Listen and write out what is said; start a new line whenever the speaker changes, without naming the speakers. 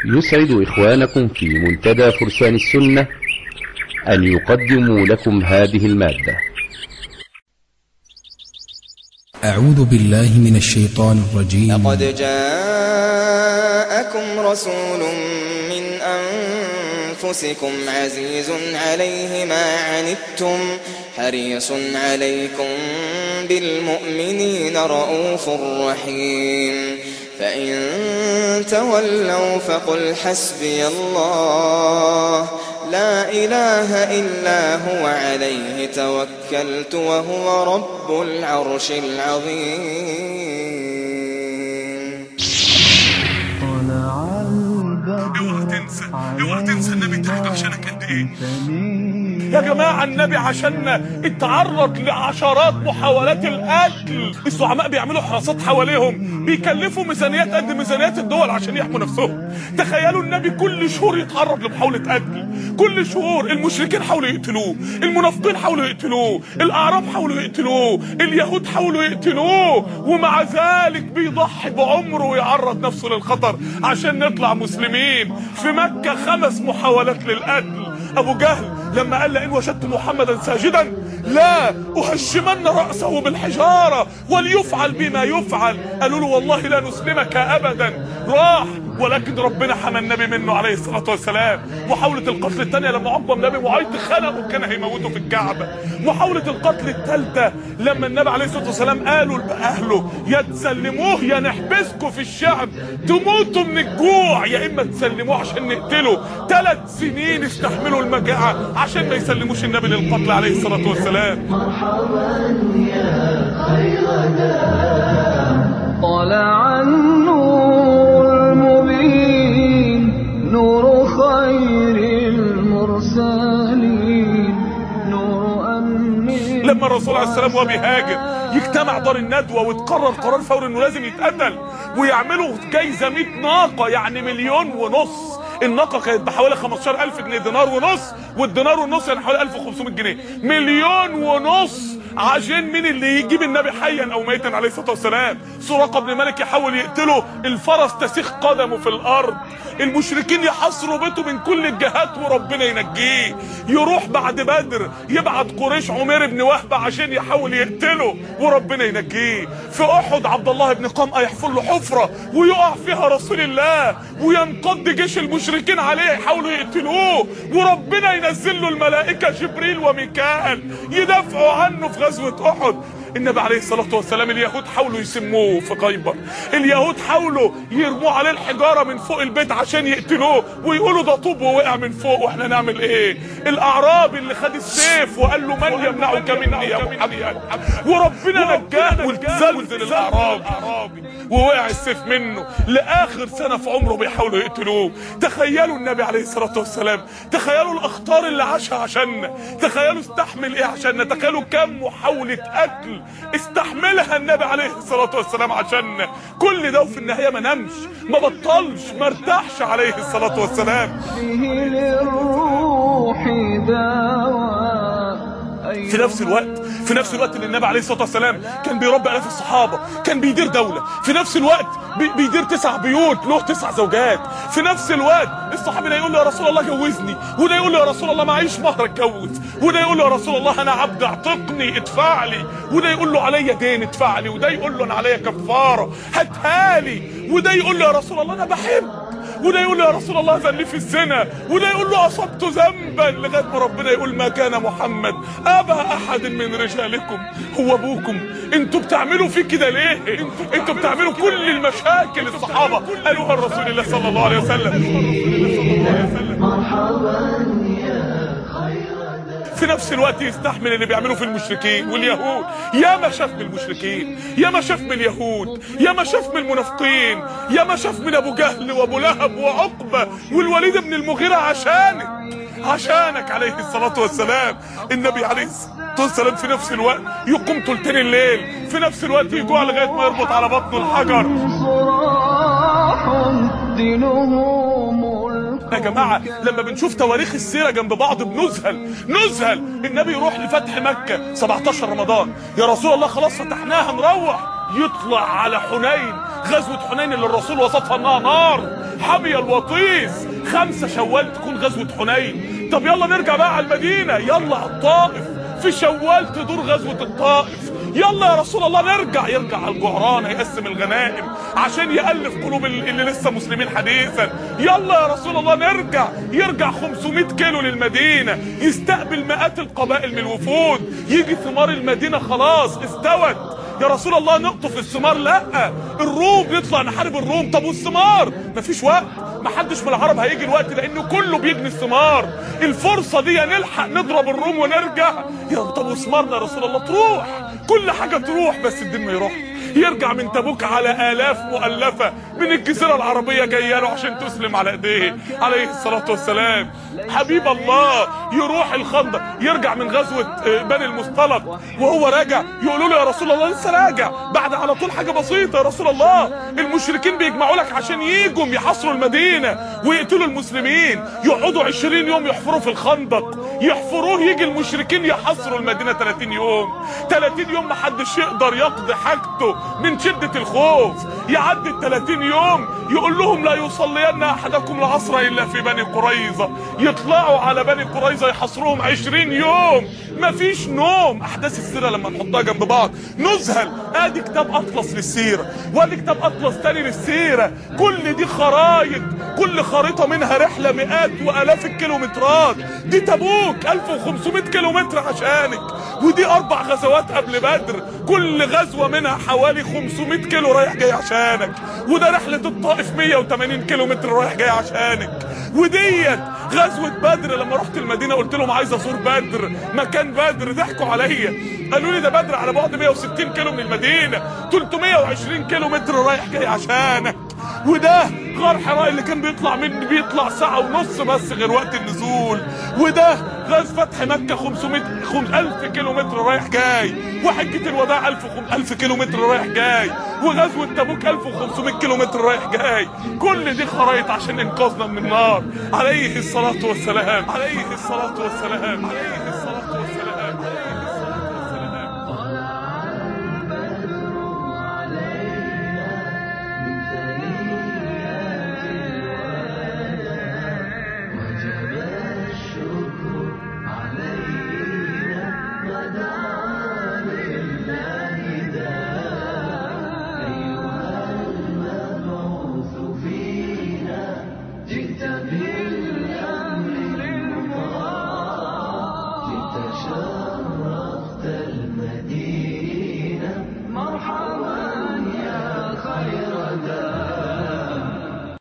يسعد إخوانكم في منتدى فرسان السنة أن يقدموا لكم هذه المادة
أعوذ بالله من الشيطان الرجيم
لقد جاءكم رسول من أنفسكم عزيز عليه ما عنتم حريص عليكم بالمؤمنين رؤوف رحيم فإن تولوا فقل حسبي الله لا إله إلا هو عليه توكلت وهو رب العرش العظيم
طلع البدر
اوعى تنسى اوعى تنسى النبي اتعب عشانك قد ايه
يا جماعة النبي عشاننا اتعرض لعشرات محاولات القتل الزعماء بيعملوا حراسات حواليهم بيكلفوا ميزانيات قد ميزانيات الدول عشان يحموا نفسهم تخيلوا النبي كل شهور يتعرض لمحاولة قتل كل شهور المشركين حاولوا يقتلوه المنافقين حاولوا يقتلوه الاعراب حاولوا يقتلوه اليهود حاولوا يقتلوه ومع ذلك بيضحي بعمره ويعرض نفسه للخطر عشان نطلع مسلمين في مكة خمس محاولات للقتل ابو جهل لما قال لئن وجدت محمدا ساجدا لا أهشمن رأسه بالحجارة وليفعل بما يفعل قالوا له والله لا نسلمك أبدا راح ولكن ربنا حمى النبي منه عليه الصلاة والسلام محاولة القتل الثانية لما عقبة بن أبي معيط خنقه كان هيموته في الكعبة محاولة القتل الثالثة لما النبي عليه الصلاة والسلام قالوا لأهله يا تسلموه يا نحبسكم في الشعب تموتوا من الجوع يا إما تسلموه عشان نقتله ثلاث سنين استحملوا المجاعة عشان ما يسلموش النبي للقتل عليه الصلاة والسلام
طلع النور المبين نور خير المرسلين نور أمن
لما الرسول عليه السلام وهو بيهاجر يجتمع دار الندوة وتقرر قرار فوري انه لازم يتقتل ويعملوا جايزة 100 ناقة يعني مليون ونص الناقة كانت بحوالي 15000 جنيه دينار ونص والدينار والنص يعني حوالي 1500 جنيه مليون ونص عشان مين اللي يجيب النبي حيا او ميتا عليه الصلاه والسلام سراقه بن مالك يحاول يقتله الفرس تسيخ قدمه في الارض المشركين يحاصروا بيته من كل الجهات وربنا ينجيه يروح بعد بدر يبعت قريش عمير بن وهبه عشان يحاول يقتله وربنا ينجيه في احد عبد الله بن قمأ يحفر له حفره ويقع فيها رسول الله وينقض جيش المشركين عليه يحاولوا يقتلوه وربنا ينزل له الملائكه جبريل وميكائيل يدافعوا عنه في غزوه احد النبي عليه الصلاة والسلام اليهود حاولوا يسموه في خيبر اليهود حاولوا يرموا عليه الحجارة من فوق البيت عشان يقتلوه ويقولوا ده طوب ووقع من فوق واحنا نعمل ايه الاعرابي اللي خد السيف وقال له من يمنعك مني يا محمد وربنا نجاه والتزلزل الاعرابي ووقع السيف منه لاخر سنة في عمره بيحاولوا يقتلوه تخيلوا النبي عليه الصلاة والسلام تخيلوا الاخطار اللي عاشها عشاننا تخيلوا استحمل ايه عشاننا تخيلوا كم محاولة قتل استحملها النبي عليه الصلاة والسلام عشاننا كل ده وفي النهاية ما نمش ما بطلش ما ارتاحش عليه الصلاة والسلام
فيه للروح دواء
في نفس الوقت في نفس الوقت اللي النبي عليه الصلاه والسلام كان بيربي الاف الصحابه كان بيدير دوله في نفس الوقت بي بيدير تسع بيوت له تسع زوجات في نفس الوقت الصحابي ده يقول له يا رسول الله جوزني وده يقول له يا رسول الله معيش مهر اتجوز وده يقول له يا رسول الله انا عبد اعتقني ادفع لي وده يقول له عليا دين ادفع لي وده يقول له انا عليا كفاره هاتها لي وده يقول له يا رسول الله انا بحب وده يقول له يا رسول الله ذنبي في الزنا وده يقول له اصبت ذنبا لغايه ما ربنا يقول ما كان محمد ابا احد من رجالكم هو ابوكم انتوا بتعملوا فيه كده ليه انتوا بتعملوا كل المشاكل الصحابه قالوها لرسول الله صلى الله عليه وسلم في نفس الوقت يستحمل اللي بيعملوه في المشركين واليهود يا ما شاف من المشركين يا ما شاف من اليهود يا ما شاف من المنافقين يا ما شاف من ابو جهل وابو لهب وعقبه والوليد بن المغيره عشانك عشانك عليه الصلاه والسلام النبي عليه الصلاه والسلام في نفس الوقت يقوم تلتين الليل في نفس الوقت يجوع لغايه ما يربط على بطنه الحجر
صراح دينه ملك
يا جماعة لما بنشوف تواريخ السيرة جنب بعض بنذهل نذهل النبي يروح لفتح مكة 17 رمضان يا رسول الله خلاص فتحناها نروح يطلع على حنين غزوة حنين اللي الرسول وصفها انها نار حامية الوطيس خمسة شوال تكون غزوة حنين طب يلا نرجع بقى على المدينة يلا على الطائف في شوال تدور غزوة الطائف يلا يا رسول الله نرجع يرجع على الجعران هيقسم الغنائم عشان يألف قلوب ال- اللي لسه مسلمين حديثا يلا يا رسول الله نرجع يرجع 500 كيلو للمدينة يستقبل مئات القبائل من الوفود يجي ثمار المدينة خلاص استوت يا رسول الله نقطف الثمار لا الروم نطلع نحارب الروم طب والثمار مفيش وقت محدش من العرب هيجي الوقت لانه كله بيجني الثمار الفرصه دي نلحق نضرب الروم ونرجع يا طب وثمارنا يا رسول الله تروح كل حاجه تروح بس الدين ما يروح يرجع من تبوك على آلاف مؤلفة من الجزيرة العربية جاية له عشان تسلم على ايديه عليه الصلاة والسلام حبيب الله يروح الخندق يرجع من غزوة آه، بني المصطلق وهو راجع يقولوا له يا رسول الله لسه راجع بعد على طول حاجة بسيطة يا رسول الله المشركين بيجمعوا لك عشان يجوا يحاصروا المدينة ويقتلوا المسلمين يقعدوا 20 يوم يحفروا في الخندق يحفروه يجي المشركين يحاصروا المدينة 30 يوم 30 يوم محدش يقدر يقضي حاجته من شدة الخوف يعدي ال 30 يوم يقول لهم لا يصلين احدكم العصر الا في بني قريظة يطلعوا على بني قريظة يحاصروهم 20 يوم مفيش نوم احداث السيرة لما نحطها جنب بعض نذهل ادي كتاب اطلس للسيرة وادي كتاب اطلس تاني للسيرة كل دي خرايط كل خريطة منها رحلة مئات والاف الكيلومترات دي تبوك 1500 كيلومتر عشانك ودي اربع غزوات قبل بدر كل غزوة منها حوالي 500 كيلو رايح جاي عشانك وده رحلة الطائف 180 كيلومتر رايح جاي عشانك وديت غزوة بدر لما رحت المدينة قلت لهم عايز ازور بدر مكان بدر ضحكوا عليا قالوا لي ده بدر على بعد 160 كيلو من المدينة 320 كيلو متر رايح جاي عشانك وده غار حراء اللي كان بيطلع من بيطلع ساعة ونص بس غير وقت النزول وده غاز فتح مكة 500 خم- 1000 كيلو متر رايح جاي وحجة الوداع 1000 وخم- 1000 كيلو متر رايح جاي وغزوة تبوك 1500 كيلو متر رايح جاي كل دي خرايط عشان انقاذنا من النار عليه الصلاة والسلام عليه الصلاة والسلام عليه